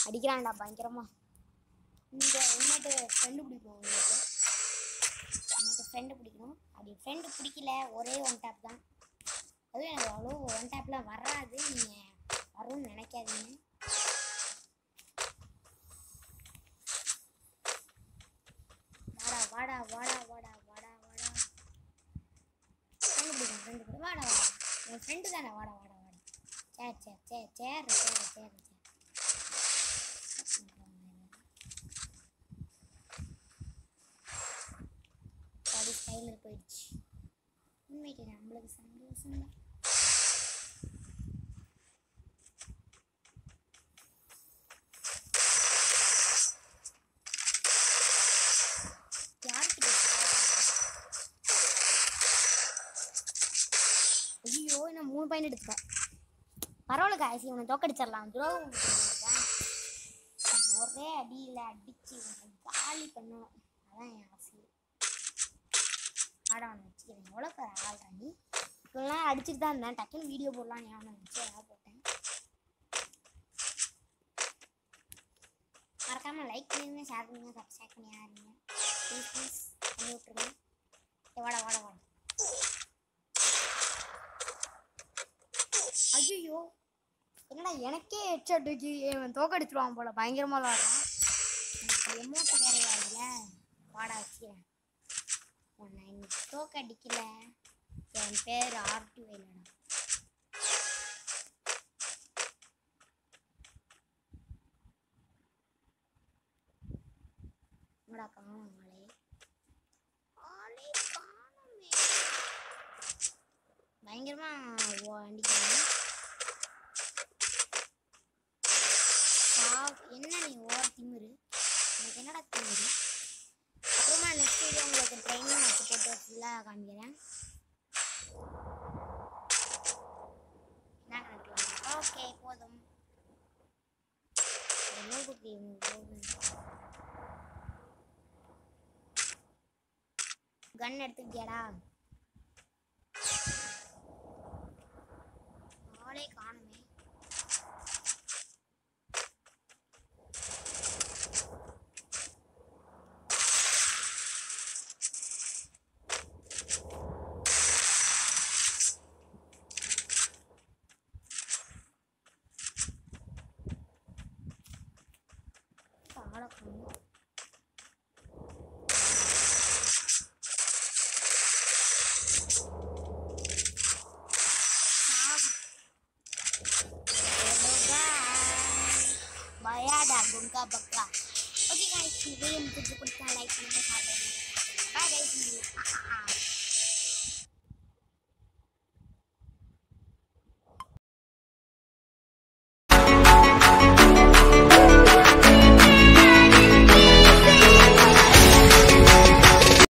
அடிக்கிறான்டா பயங்கரமா இந்த இன்னட்டு ஃப்ரெண்டு பிடிக்கணும் உங்களுக்கு எனக்கு ஃப்ரெண்டு பிடிக்கணும் அப்படி ஃப்ரெண்டு பிடிக்கல ஒரே ஒன் டேப் தான் அதுவும் எனக்கு அவ்வளோ ஒன் டேப்லாம் வராது நீங்கள் வரும்னு நினைக்காதீங்க வாடா வாடா வாடா வாடா வாடா வாடா ஃப்ரெண்டு பிடிக்கும் ஃப்ரெண்டு பிடிக்கும் வாடா வாடா என் ஃப்ரெண்டு தானே வாடா வாடா வாடா சேர் சேர் சேர் சேர் சேர் சேர் சேர் பாடி ஸ்டைலர் போயிடுச்சு உண்மைக்கு நம்மளுக்கு சந்தோஷம் தான் யார்கிட்ட ஐயோ நான் மூணு பாயிண்ட் எடுத்துட்டேன் பரவாயில்ல காய்ச்சி இவனை தோக்கடிச்சிடலாம் துரோகம் பண்ணிருக்கேன். ஒரே அடியில் அடிச்சு இவனை காலி பண்ணணும் அதான் என் ஆசை ஆடவனை வச்சுக்கிறேன் எவ்வளோ பேர் ஆள்றா நீ இவெல்லாம் அடிச்சுட்டு தான் இருந்தேன் டக்குன்னு வீடியோ போடலாம் ஞாபகம் வச்சு ஏதாவது போட்டேன் மறக்காமல் லைக் பண்ணுங்க ஷேர் பண்ணுங்க சப்ஸ்கிரைப் பண்ணி ஆடுங்க ப்ளீஸ் ப்ளீஸ் பண்ணி விட்ருங்க ஏய், வாடா வாடா வாடா ஐயோ என்னடா எனக்கே ஹெட்ஷாட் வச்சு இவன் தோக்கடிச்சிருவான் போல பயங்கரமா விளாடுறான் எமௌண்ட் வேற ஆகல வாடா வச்சுக்கிறேன் உன்னை இன்னைக்கு தோக்கடிக்கல என் பேர் ஆர்டி வேலடா என்னடா காணும் ஆளே ஆளே காணுமே பயங்கரமா ஓ- அடிக்கிறாங்க பாவ், என்ன நீ ஓவர் திமிரு எனக்கு என்னடா திமிரு அப்புறமா நெக்ஸ்ட் வீடியோ உங்களுக்கு ட்ரைனிங் வச்சு போட்டு ஃபுல்லாக காமிக்கிறேன் என்ன கணக்கலாம் ஓகே போதும் என்ன குட்டி கன் எடுத்துக்கிட்டியாடா ஆளே காணுமே ஆளை காணும் பயாடா குங்கா பக்கா ஓகே गाइस இந்த வீடியோ உங்களுக்கு பிடிச்சா லைக் பண்ணுங்க ஷேர் பண்ணுங்க பை गाइस